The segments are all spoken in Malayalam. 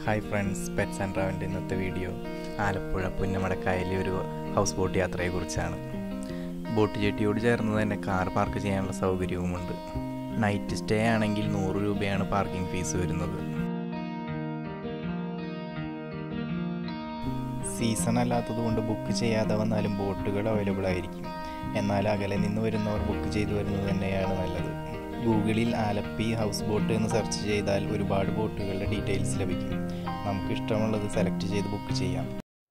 ഹായ് ഫ്രണ്ട്സ് പെറ്റ്സ് ആൻഡ് ട്രാവലിൻ്റെ ഇന്നത്തെ വീഡിയോ ആലപ്പുഴ പുന്നമടക്കായലിലെ ഒരു ഹൗസ് ബോട്ട് യാത്രയെക്കുറിച്ചാണ് ബോട്ട് ജെട്ടിയോട് ചേർന്ന് തന്നെ കാർ പാർക്ക് ചെയ്യാനുള്ള സൗകര്യവുമുണ്ട് നൈറ്റ് സ്റ്റേ ആണെങ്കിൽ നൂറ് രൂപയാണ് പാർക്കിംഗ് ഫീസ് വരുന്നത് സീസൺ അല്ലാത്തത് കൊണ്ട് ബുക്ക് ചെയ്യാതെ വന്നാലും ബോട്ടുകൾ അവൈലബിൾ ആയിരിക്കും എന്നാൽ അകലെ നിന്ന് വരുന്നവർ ബുക്ക് ചെയ്തു വരുന്നത് തന്നെയാണ് നല്ലത് ഗൂഗിളിൽ ആലപ്പി ഹൗസ് ബോട്ട് എന്ന് സെർച്ച് ചെയ്താൽ ഒരുപാട് ബോട്ടുകളുടെ ഡീറ്റെയിൽസ് ലഭിക്കും നമുക്ക് ഇഷ്ടമുള്ളത് സെലക്ട് ചെയ്ത് ബുക്ക് ചെയ്യാം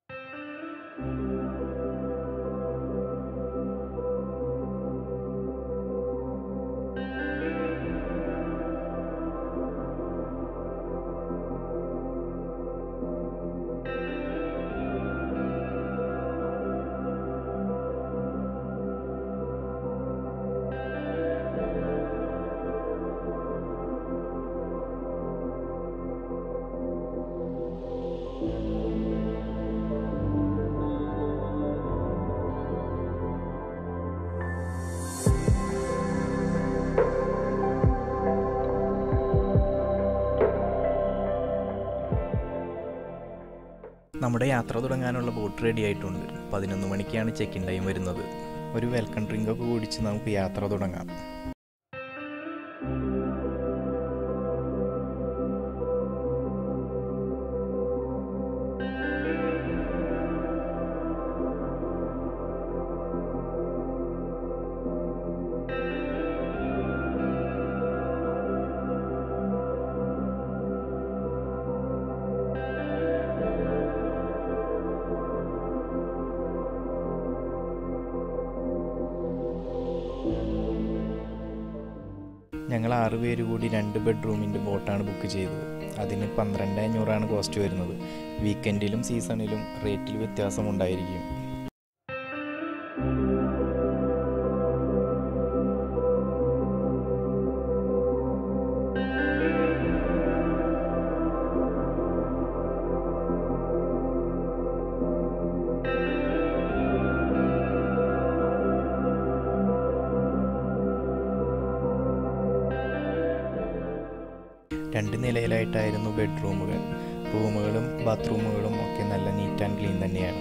നമ്മുടെ യാത്ര തുടങ്ങാനുള്ള ബോട്ട് റെഡി ആയിട്ടുണ്ട് പതിനൊന്ന് മണിക്കാണ് ചെക്ക് ഇൻ ടൈം വരുന്നത് ഒരു വെൽക്കം ഡ്രിങ്ക് ഒക്കെ കുടിച്ച് നമുക്ക് യാത്ര തുടങ്ങാം ഞങ്ങൾ ആറ് പേര് കൂടി രണ്ട് ബെഡ്റൂമിൻ്റെ ബോട്ടാണ് ബുക്ക് ചെയ്തത് അതിന് പന്ത്രണ്ട് അഞ്ഞൂറാണ് കോസ്റ്റ് വരുന്നത് വീക്കെൻഡിലും സീസണിലും റേറ്റിൽ വ്യത്യാസമുണ്ടായിരിക്കും രണ്ട് നിലയിലായിട്ടായിരുന്നു ബെഡ്റൂമുകൾ റൂമുകളും ബാത്റൂമുകളും ഒക്കെ നല്ല നീറ്റ് ആൻഡ് ക്ലീൻ തന്നെയാണ്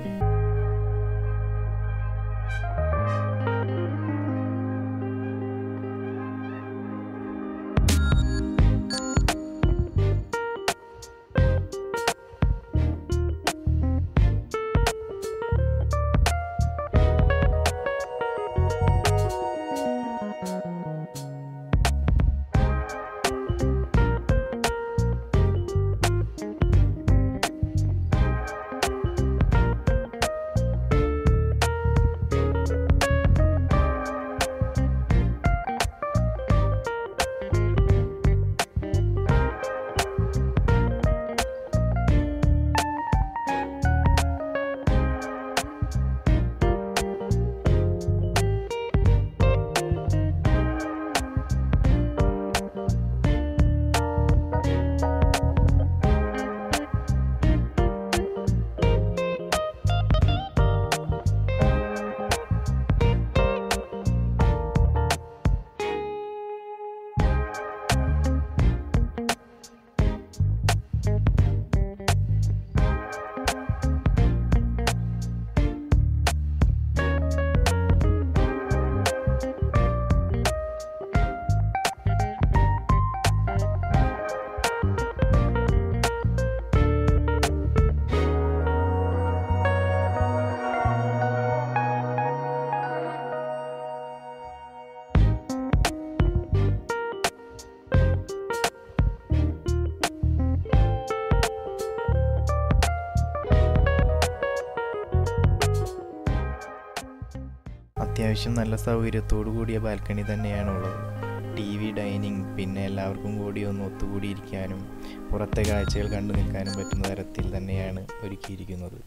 അത്യാവശ്യം നല്ല സൗകര്യത്തോടു കൂടിയ ബാൽക്കണി തന്നെയാണുള്ളത് ടി വി ഡൈനിങ് പിന്നെ എല്ലാവർക്കും കൂടി ഒന്ന് ഒത്തുകൂടിയിരിക്കാനും പുറത്തെ കാഴ്ചകൾ കണ്ടു നിൽക്കാനും പറ്റുന്ന തരത്തിൽ തന്നെയാണ് ഒരുക്കിയിരിക്കുന്നത്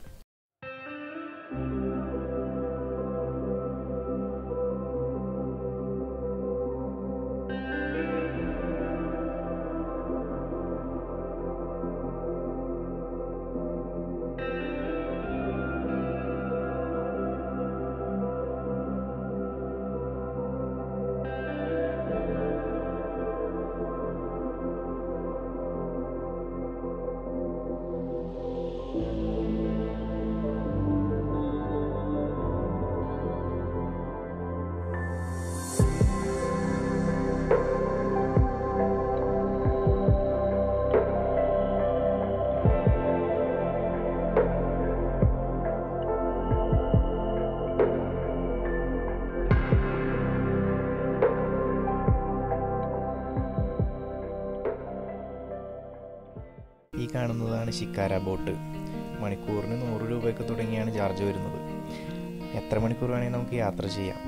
കാണുന്നതാണ് ഷിക്കാര ബോട്ട് മണിക്കൂറിന് നൂറ് രൂപയൊക്കെ തുടങ്ങിയാണ് ചാർജ് വരുന്നത് എത്ര മണിക്കൂർ വേണമെങ്കിൽ നമുക്ക് യാത്ര ചെയ്യാം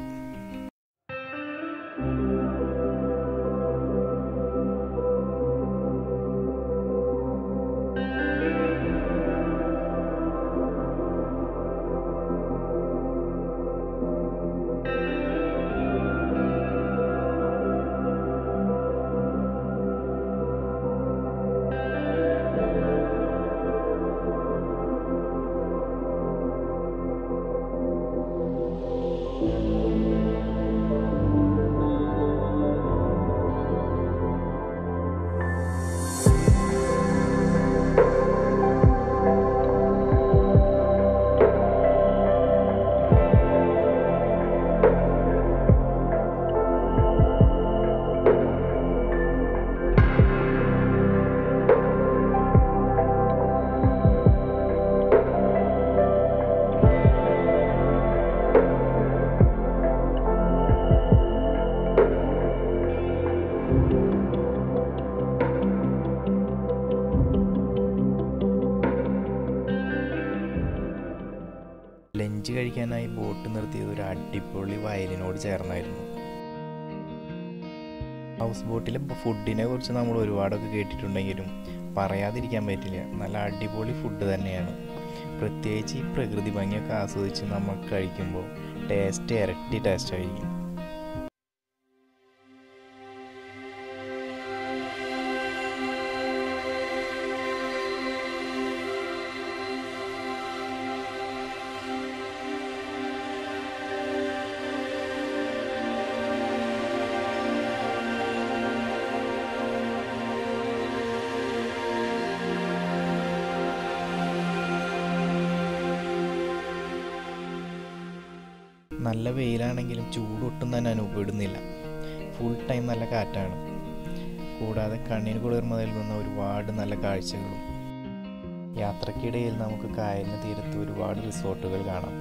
ലഞ്ച് കഴിക്കാനായി ബോട്ട് നിർത്തിയത് ഒരു അടിപൊളി വയലിനോട് ചേർന്നായിരുന്നു ഹൗസ് ബോട്ടിലെ ഫുഡിനെ കുറിച്ച് നമ്മൾ ഒരുപാടൊക്കെ കേട്ടിട്ടുണ്ടെങ്കിലും പറയാതിരിക്കാൻ പറ്റില്ല നല്ല അടിപൊളി ഫുഡ് തന്നെയാണ് പ്രത്യേകിച്ച് ഈ പ്രകൃതി ഭംഗിയൊക്കെ ആസ്വദിച്ച് നമ്മൾ കഴിക്കുമ്പോൾ ടേസ്റ്റ് ഇരട്ടി ടേസ്റ്റ് ആയിരിക്കും നല്ല വെയിലാണെങ്കിലും ചൂടൊട്ടും തന്നെ അനുഭവപ്പെടുന്നില്ല ഫുൾ ടൈം നല്ല കാറ്റാണ് കൂടാതെ കണ്ണിന് കുളിർമ നൽകുന്ന ഒരുപാട് നല്ല കാഴ്ചകളും യാത്രക്കിടയിൽ നമുക്ക് കായലിന് തീരത്ത് ഒരുപാട് റിസോർട്ടുകൾ കാണാം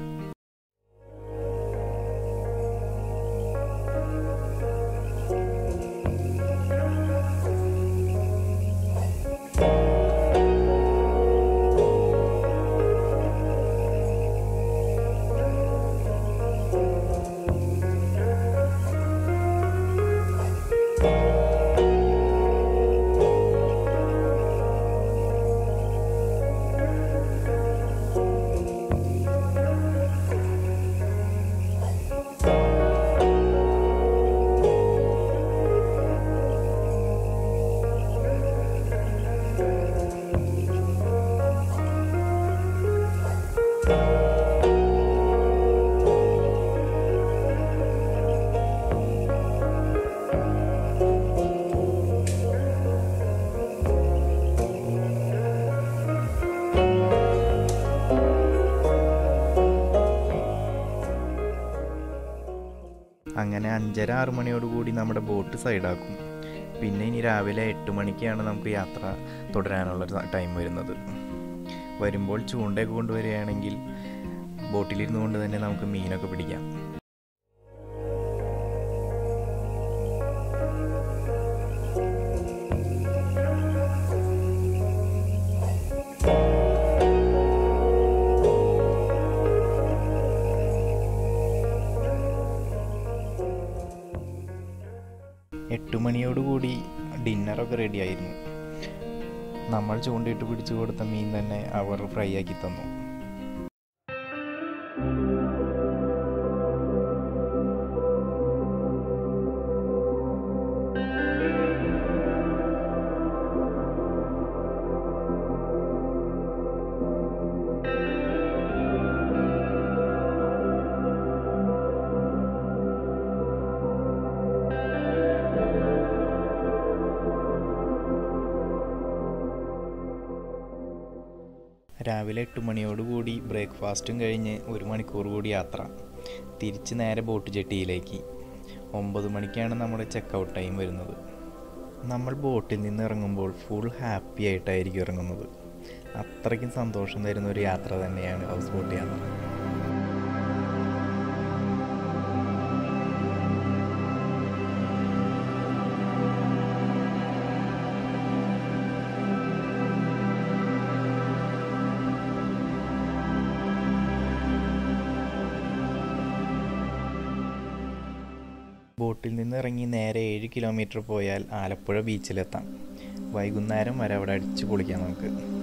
അങ്ങനെ അഞ്ചര ആറ് മണിയോടുകൂടി നമ്മുടെ ബോട്ട് സൈഡാക്കും പിന്നെ ഇനി രാവിലെ എട്ട് മണിക്കാണ് നമുക്ക് യാത്ര തുടരാനുള്ള ടൈം വരുന്നത് വരുമ്പോൾ ചൂണ്ടയൊക്കെ കൊണ്ടുവരികയാണെങ്കിൽ ബോട്ടിലിരുന്നു കൊണ്ട് തന്നെ നമുക്ക് മീനൊക്കെ പിടിക്കാം എട്ട് മണിയോടുകൂടി ഡിന്നറൊക്കെ റെഡി ആയിരുന്നു നമ്മൾ ചൂണ്ടയിട്ട് പിടിച്ചു കൊടുത്ത മീൻ തന്നെ അവർ ഫ്രൈ ആക്കി തന്നു രാവിലെ എട്ട് മണിയോടുകൂടി ബ്രേക്ക്ഫാസ്റ്റും കഴിഞ്ഞ് ഒരു മണിക്കൂർ കൂടി യാത്ര തിരിച്ച് നേരെ ബോട്ട് ജെട്ടിയിലേക്ക് ഒമ്പത് മണിക്കാണ് നമ്മുടെ ചെക്കൗട്ട് ടൈം വരുന്നത് നമ്മൾ ബോട്ടിൽ നിന്ന് ഇറങ്ങുമ്പോൾ ഫുൾ ഹാപ്പി ആയിട്ടായിരിക്കും ഇറങ്ങുന്നത് അത്രയ്ക്കും സന്തോഷം തരുന്ന ഒരു യാത്ര തന്നെയാണ് ഹൗസ് ബോട്ട് യാത്ര ബോട്ടിൽ നിന്ന് ഇറങ്ങി നേരെ ഏഴ് കിലോമീറ്റർ പോയാൽ ആലപ്പുഴ ബീച്ചിലെത്താം വൈകുന്നേരം വരെ അവിടെ അടിച്ചു പൊളിക്കാം നമുക്ക്